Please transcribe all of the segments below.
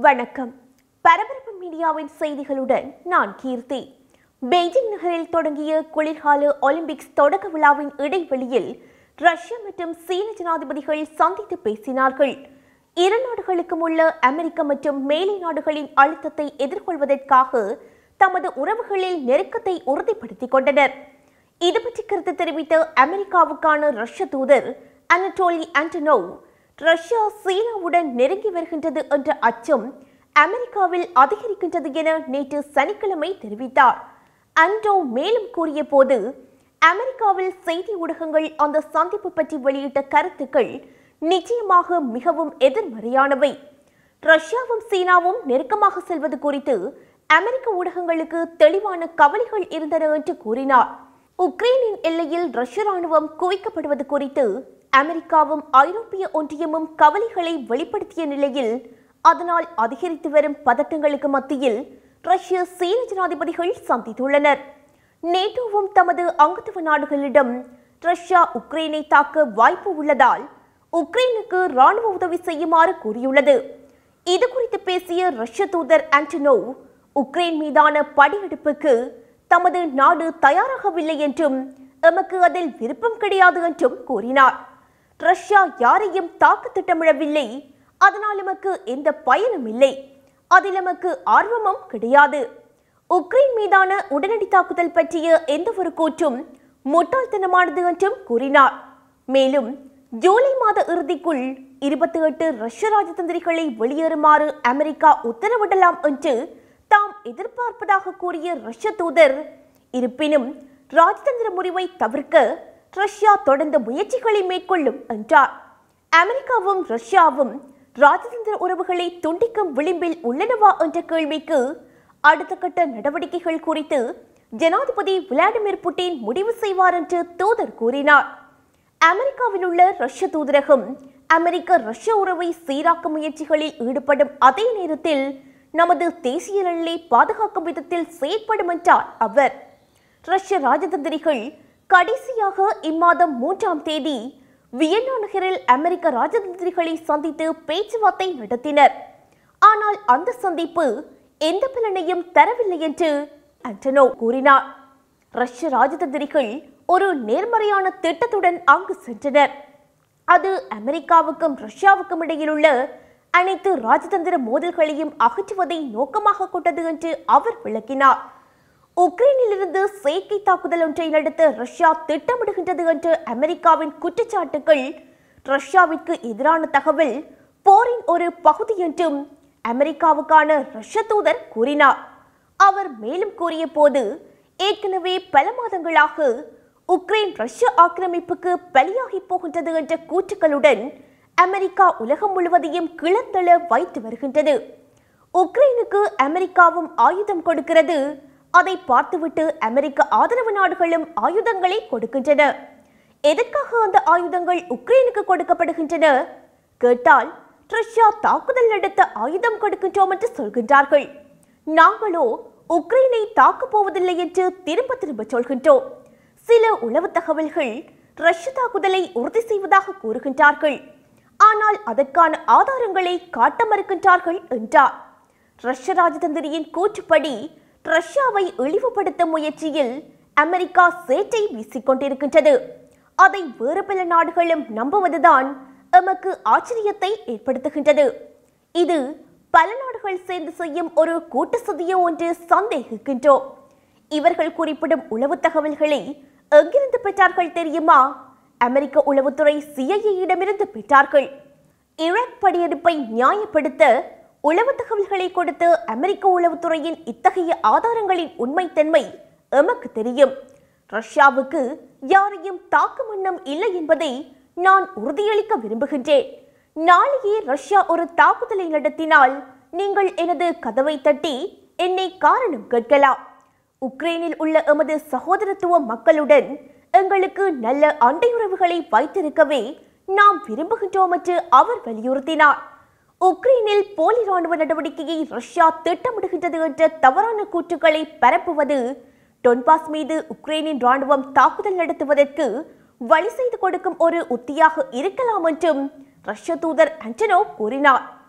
வணக்கம் பரபரப்பு மீடியாவின் செய்திகளுடன் நான் கீர்த்தி பெய்ஜிங் நகரில் தொடங்கிய குளிர்கால ஒலிம்பிக்ஸ் தொடக்க விழாவின் இடைவெளியில் ரஷ்யா மற்றும் சீன ஜனாதிபதிகள் சந்தித்து பேசினார்கள் இரு நாடுகளுக்கும் உள்ள அமெரிக்க மற்றும் மேலை நாடுகளின் அழுத்தத்தை எதிர்கொள்வதற்காக தமது உறவுகளில் நெருக்கத்தை உறுதிப்படுத்திக் கொண்டனர் இது பற்றி கருத்து தெரிவித்த அமெரிக்காவுக்கான ரஷ்ய தூதர் அனட்டோலி ஆண்டனோவ் ரஷ்யா சீனாவுடன் நெருங்கி வருகின்றது என்ற அச்சம் அமெரிக்காவில் அதிகரிக்கின்றது என நேற்று சனிக்கிழமை தெரிவித்தார் அண்டோ மேலும் கூறிய போது அமெரிக்காவில் செய்தி ஊடகங்கள் அந்த சந்திப்பு பற்றி வெளியிட்ட கருத்துக்கள் நிச்சயமாக மிகவும் எதிர்மறையானவை ரஷ்யாவும் சீனாவும் நெருக்கமாக செல்வது குறித்து அமெரிக்க ஊடகங்களுக்கு தெளிவான கவலைகள் இருந்தன என்று கூறினார் உக்ரைனின் எல்லையில் ரஷ்ய ராணுவம் குவிக்கப்படுவது குறித்து அமெரிக்காவும் ஐரோப்பிய ஒன்றியமும் கவலைகளை வெளிப்படுத்திய நிலையில் அதனால் அதிகரித்து வரும் பதட்டங்களுக்கு மத்தியில் ரஷ்ய சீன ஜனாதிபதிகள் சந்தித்துள்ளனர் நேட்டோவும் தமது அங்கத்துவ நாடுகளிடம் ரஷ்யா உக்ரைனை தாக்க வாய்ப்பு உள்ளதால் உக்ரைனுக்கு ராணுவ உதவி செய்யுமாறு கூறியுள்ளது இது குறித்து பேசிய ரஷ்ய தூதர் ஆண்டனோவ் உக்ரைன் மீதான படையெடுப்புக்கு தமது நாடு தயாராகவில்லை என்றும் எமக்கு அதில் விருப்பம் கிடையாது என்றும் கூறினார் ரஷ்யா யாரையும் தாக்க திட்டமிடவில்லை அதனால் எமக்கு எந்த பயனும் இல்லை அதில் எமக்கு ஆர்வமும் கிடையாது உக்ரைன் மீதான உடனடி தாக்குதல் பற்றிய எந்த ஒரு கூற்றும் முட்டாள்தனமானது என்றும் கூறினார் மேலும் ஜூலை மாத இறுதிக்குள் இருபத்தி எட்டு ரஷ்ய ராஜதந்திரிகளை வெளியேறுமாறு அமெரிக்கா உத்தரவிடலாம் என்று தாம் எதிர்பார்ப்பதாக கூறிய ரஷ்ய தூதர் இருப்பினும் ராஜதந்திர முறிவை தவிர்க்க ரஷ்யா தொடர்ந்து முயற்சிகளை மேற்கொள்ளும் என்றார் அமெரிக்காவும் ரஷ்யாவும் ராஜதந்திர உறவுகளை துண்டிக்கும் விளிம்பில் உள்ளனவா என்ற கேள்விக்கு அடுத்த கட்ட நடவடிக்கைகள் குறித்து ஜனாதிபதி விளாடிமிர் புட்டின் முடிவு செய்வார் என்று தூதர் கூறினார் அமெரிக்காவில் உள்ள ரஷ்ய தூதரகம் அமெரிக்க ரஷ்ய உறவை சீராக்கும் முயற்சிகளில் ஈடுபடும் அதே நேரத்தில் நமது தேசிய நலனை பாதுகாக்கும் விதத்தில் செயற்படும் என்றார் அவர் ரஷ்ய ராஜதந்திரிகள் கடைசியாக இம்மாதம் மூன்றாம் தேதி வியன்னா நகரில் அமெரிக்க ராஜதந்திரிகளை சந்தித்து பேச்சுவார்த்தை நடத்தினர் ஆனால் அந்த சந்திப்பு எந்த பலனையும் தரவில்லை என்று அண்டனோ கூறினார் ரஷ்ய ராஜதந்திரிகள் ஒரு நேர்மறையான திட்டத்துடன் அங்கு சென்றனர் அது அமெரிக்காவுக்கும் ரஷ்யாவுக்கும் இடையிலுள்ள அனைத்து ராஜதந்திர மோதல்களையும் அகற்றுவதை நோக்கமாக கொண்டது என்று அவர் விளக்கினார் உக்ரைனிலிருந்து செயற்கை தாக்குதல் ஒன்றை நடத்த ரஷ்யா திட்டமிடுகின்றது என்ற அமெரிக்காவின் குற்றச்சாட்டுகள் ரஷ்யாவிற்கு எதிரான தகவல் போரின் ஒரு பகுதி என்றும் அமெரிக்காவுக்கான ரஷ்ய தூதர் கூறினார் அவர் மேலும் கூறிய போது ஏற்கனவே பல மாதங்களாக உக்ரைன் ரஷ்ய ஆக்கிரமிப்புக்கு பலியாகி போகின்றது என்ற கூற்றுக்களுடன் அமெரிக்கா உலகம் முழுவதையும் கிளர்ந்தெழ வைத்து வருகின்றது உக்ரைனுக்கு அமெரிக்காவும் ஆயுதம் கொடுக்கிறது அதை பார்த்துவிட்டு அமெரிக்க ஆதரவு நாடுகளும் ஆயுதங்களை கொடுக்கின்றன எதற்காக அந்த ஆயுதங்கள் உக்ரைனுக்கு கொடுக்கப்படுகின்றன கேட்டால் ரஷ்யா தாக்குதல் நடத்த ஆயுதம் கொடுக்கின்றோம் என்று சொல்கின்றார்கள் நாங்களோ உக்ரைனை தாக்கப் போவதில்லை என்று திரும்ப திரும்ப சொல்கின்றோம் சில உளவு தகவல்கள் ரஷ்ய தாக்குதலை உறுதி செய்வதாக கூறுகின்றார்கள் ஆனால் அதற்கான ஆதாரங்களை காட்ட மறுக்கின்றார்கள் என்றார் ரஷ்ய ராஜதந்திரியின் கூற்றுப்படி ரஷ்யாவை இழிவுபடுத்தும் முயற்சியில் அமெரிக்கா சேற்றை வீசிக்கொண்டிருக்கின்றது அதை வேறு பல நாடுகளும் நம்புவதுதான் எமக்கு ஆச்சரியத்தை ஏற்படுத்துகின்றது இது பல நாடுகள் சேர்ந்து செய்யும் ஒரு கூட்டு சதியோ என்று சந்தேகிக்கின்றோம் இவர்கள் குறிப்பிடும் உளவு தகவல்களை எங்கிருந்து பெற்றார்கள் தெரியுமா அமெரிக்க உளவுத்துறை சிஐஏயிடமிருந்து பெற்றார்கள் ஈராக் படையெடுப்பை நியாயப்படுத்த உளவு தகவல்களை கொடுத்த அமெரிக்க உளவுத்துறையின் இத்தகைய ஆதாரங்களின் உண்மைத்தன்மை எமக்கு தெரியும் ரஷ்யாவுக்கு யாரையும் தாக்கும் எண்ணம் இல்லை என்பதை நான் உறுதியளிக்க விரும்புகின்றேன் நாளையே ரஷ்யா ஒரு தாக்குதலை நடத்தினால் நீங்கள் எனது கதவை தட்டி என்னை காரணம் கேட்கலாம் உக்ரைனில் உள்ள எமது சகோதரத்துவ மக்களுடன் எங்களுக்கு நல்ல அண்டையுறவுகளை வைத்திருக்கவே நாம் விரும்புகின்றோம் என்று அவர் வலியுறுத்தினார் உக்ரைனில் போலி ராணுவ நடவடிக்கையை ரஷ்யா திட்டமிடுகின்றது என்ற தவறான கூற்றுக்களை பரப்புவது டொன்பாஸ் மீது உக்ரைனின் ராணுவம் தாக்குதல் நடத்துவதற்கு வழி செய்து கொடுக்கும் ஒரு உத்தியாக இருக்கலாம் என்றும் ரஷ்ய தூதர் அண்டனோ கூறினார்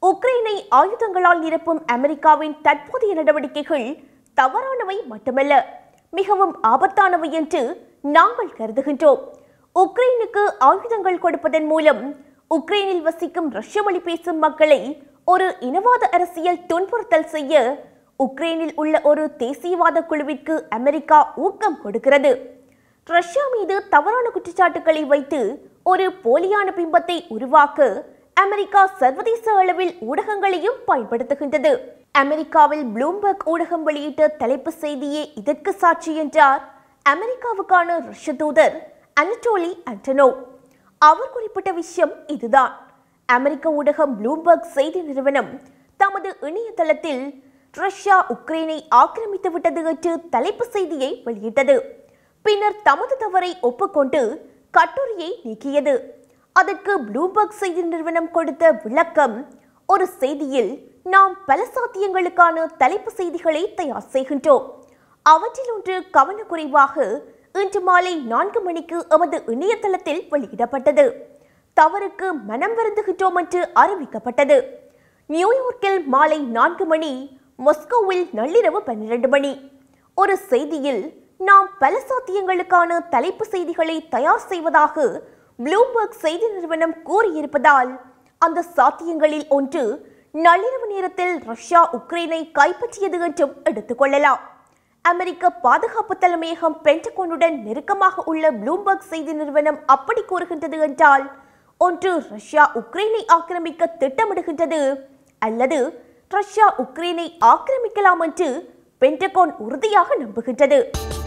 உக்ரைனை ஆயுதங்களால் நிரப்பும் அமெரிக்காவின் தற்போதைய நடவடிக்கைகள் தவறானவை மட்டுமல்ல மிகவும் ஆபத்தானவை என்று நாங்கள் கருதுகின்றோம் உக்ரைனுக்கு ஆயுதங்கள் கொடுப்பதன் மூலம் உக்ரைனில் வசிக்கும் ரஷ்ய மொழி பேசும் மக்களை ஒரு இனவாத அரசியல் துன்புறுத்தல் செய்ய உக்ரைனில் உள்ள ஒரு தேசியவாத குழுவிற்கு அமெரிக்கா ஊக்கம் கொடுக்கிறது ரஷ்யா மீது தவறான குற்றச்சாட்டுகளை வைத்து ஒரு போலியான பிம்பத்தை உருவாக்க அமெரிக்கா சர்வதேச அளவில் ஊடகங்களையும் பயன்படுத்துகின்றது அமெரிக்காவில் ப்ளூம்பர்க் ஊடகம் வெளியிட்ட தலைப்பு செய்தியே இதற்கு சாட்சி என்றார் அமெரிக்காவுக்கான ரஷ்ய தூதர் அனட்டோலி அண்டனோ அவர் குறிப்பிட்ட விஷயம் இதுதான் அமெரிக்க ஊடகம் ப்ளூம்பர்க் செய்தி நிறுவனம் தமது இணையதளத்தில் ரஷ்யா உக்ரைனை ஆக்கிரமித்து விட்டது என்று தலைப்பு செய்தியை வெளியிட்டது பின்னர் தமது தவறை ஒப்புக்கொண்டு கட்டுரையை நீக்கியது அதற்கு ப்ளூம்பர்க் செய்தி நிறுவனம் கொடுத்த விளக்கம் ஒரு செய்தியில் நாம் பல சாத்தியங்களுக்கான தலைப்பு செய்திகளை தயார் செய்கின்றோம் அவற்றில் ஒன்று கவனக்குறைவாக இன்று மாலை நான்கு மணிக்கு எமது இணையதளத்தில் வெளியிடப்பட்டது தவறுக்கு மனம் வருந்துகின்றோம் என்று அறிவிக்கப்பட்டது நியூயார்க்கில் மாலை நான்கு மணி மொஸ்கோவில் நள்ளிரவு பன்னிரண்டு மணி ஒரு செய்தியில் நாம் பல சாத்தியங்களுக்கான தலைப்பு செய்திகளை தயார் செய்வதாக ப்ளூம்பர்க் செய்தி நிறுவனம் கூறியிருப்பதால் அந்த சாத்தியங்களில் ஒன்று நள்ளிரவு நேரத்தில் ரஷ்யா உக்ரைனை கைப்பற்றியது என்றும் எடுத்துக்கொள்ளலாம் அமெரிக்க பாதுகாப்பு தலைமையகம் பென்டகோனுடன் நெருக்கமாக உள்ள ப்ளூம்பர்க் செய்தி நிறுவனம் அப்படி கூறுகின்றது என்றால் ஒன்று ரஷ்யா உக்ரைனை ஆக்கிரமிக்க திட்டமிடுகின்றது அல்லது ரஷ்யா உக்ரைனை ஆக்கிரமிக்கலாம் என்று பென்டகோன் உறுதியாக நம்புகின்றது